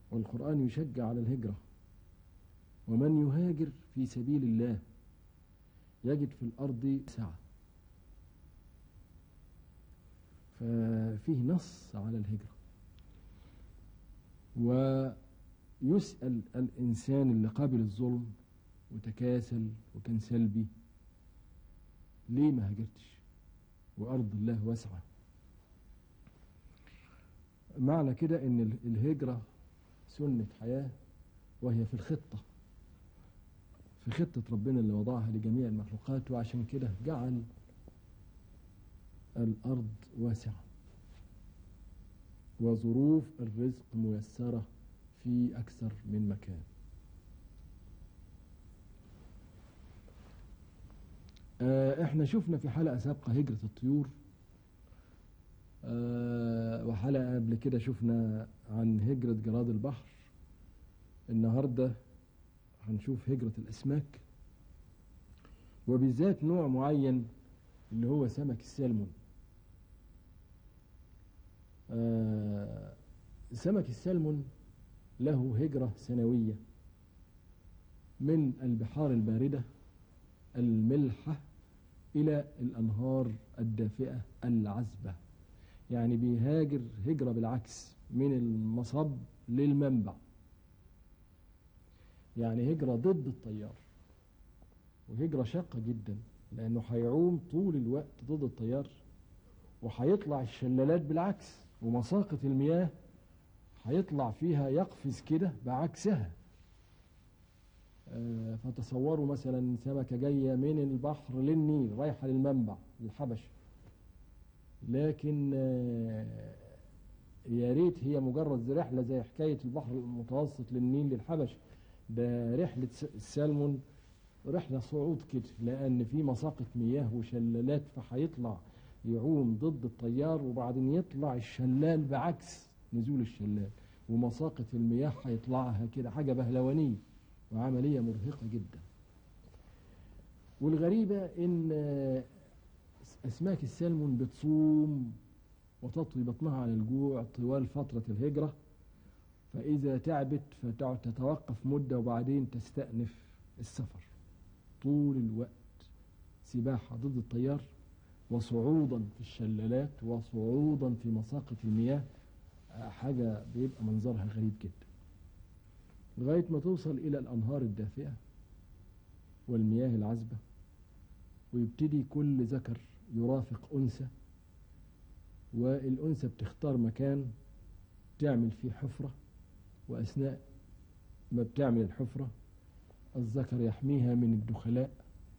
والقرآن يشجع على الهجرة ومن يهاجر في سبيل الله يجد في الأرض سعة ففيه نص على الهجرة ويسأل الإنسان اللي قابل الظلم وتكاسل وكان سلبي ليه ما هاجرتش وأرض الله واسعة معنى كده ان الهجرة سنة حياة وهي في الخطة في خطة ربنا اللي وضعها لجميع المخلوقات وعشان كده جعل الأرض واسعة وظروف الرزق ميسرة في أكثر من مكان احنا شفنا في حلقة سابقة هجرة الطيور أه وحلقة قبل كده شفنا عن هجرة جراد البحر النهاردة هنشوف هجرة الأسماك وبالذات نوع معين اللي هو سمك السلمون أه سمك السلمون له هجرة سنوية من البحار الباردة الملحة إلى الأنهار الدافئة العذبة يعني بيهاجر هجرة بالعكس من المصب للمنبع يعني هجرة ضد التيار وهجرة شاقة جدا لأنه هيعوم طول الوقت ضد التيار وهيطلع الشلالات بالعكس ومساقط المياه هيطلع فيها يقفز كده بعكسها آه فتصوروا مثلا سمكة جاية من البحر للنيل رايحة للمنبع للحبش لكن آه يا ريت هي مجرد رحلة زي حكاية البحر المتوسط للنيل للحبش ده رحلة السلمون رحلة صعود كده لأن في مساقط مياه وشلالات فهيطلع يعوم ضد التيار وبعدين يطلع الشلال بعكس نزول الشلال ومساقط المياه هيطلعها كده حاجة بهلوانية وعملية مرهقة جدا والغريبة ان اسماك السلمون بتصوم وتطوي بطنها على الجوع طوال فترة الهجرة فإذا تعبت فتتوقف مدة وبعدين تستأنف السفر طول الوقت سباحة ضد التيار وصعودا في الشلالات وصعودا في مساقط المياه حاجة بيبقى منظرها غريب جدا لغاية ما توصل إلى الأنهار الدافئة والمياه العذبة ويبتدي كل ذكر يرافق أنثى والأنثى بتختار مكان تعمل فيه حفرة وأثناء ما بتعمل الحفرة الذكر يحميها من الدخلاء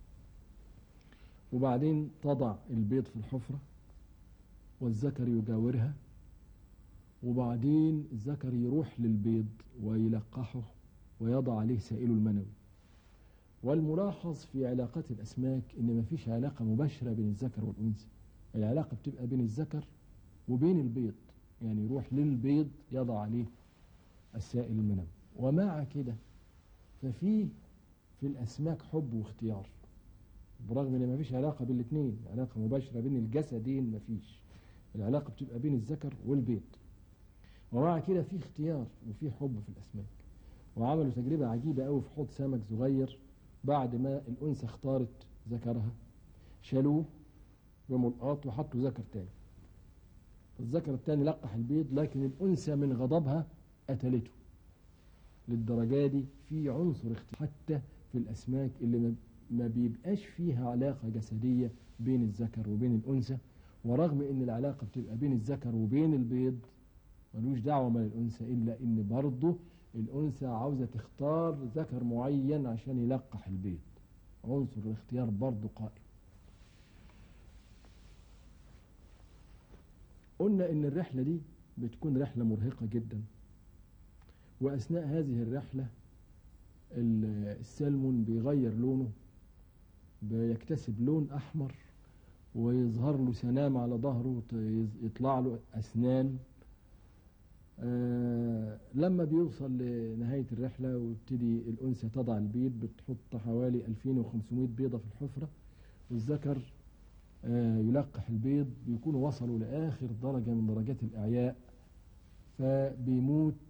وبعدين تضع البيض في الحفرة والذكر يجاورها وبعدين الذكر يروح للبيض ويلقحه ويضع عليه سائله المنوي والملاحظ في علاقات الأسماك إن مفيش علاقة مباشرة بين الذكر والأنثى العلاقة بتبقى بين الذكر وبين البيض يعني يروح للبيض يضع عليه السائل المنوي ومع كده ففي في الأسماك حب واختيار برغم ان مفيش علاقة بين الاثنين علاقة مباشرة بين الجسدين مفيش العلاقة بتبقى بين الذكر والبيض ومع كده في اختيار وفي حب في الأسماك وعملوا تجربة عجيبة قوي في حوض سمك صغير بعد ما الأنثى اختارت ذكرها شالوه بملقاط وحطوا ذكر تاني الذكر التاني لقح البيض لكن الأنثى من غضبها قتلته للدرجة دي في عنصر اختيار حتى في الأسماك اللي ما بيبقاش فيها علاقة جسدية بين الذكر وبين الأنثى ورغم ان العلاقة بتبقى بين الذكر وبين البيض ملوش دعوة من الأنثى إلا إن برضه الأنثى عاوزة تختار ذكر معين عشان يلقح البيض عنصر الاختيار برضه قائم قلنا إن الرحلة دي بتكون رحلة مرهقة جدا وأثناء هذه الرحلة السلمون بيغير لونه بيكتسب لون أحمر ويظهر له سنام على ظهره يطلع له أسنان آه لما بيوصل لنهاية الرحلة ويبتدي الأنثى تضع البيض بتحط حوالي 2500 بيضة في الحفرة والذكر آه يلقح البيض بيكونوا وصلوا لآخر درجة من درجات الإعياء فبيموت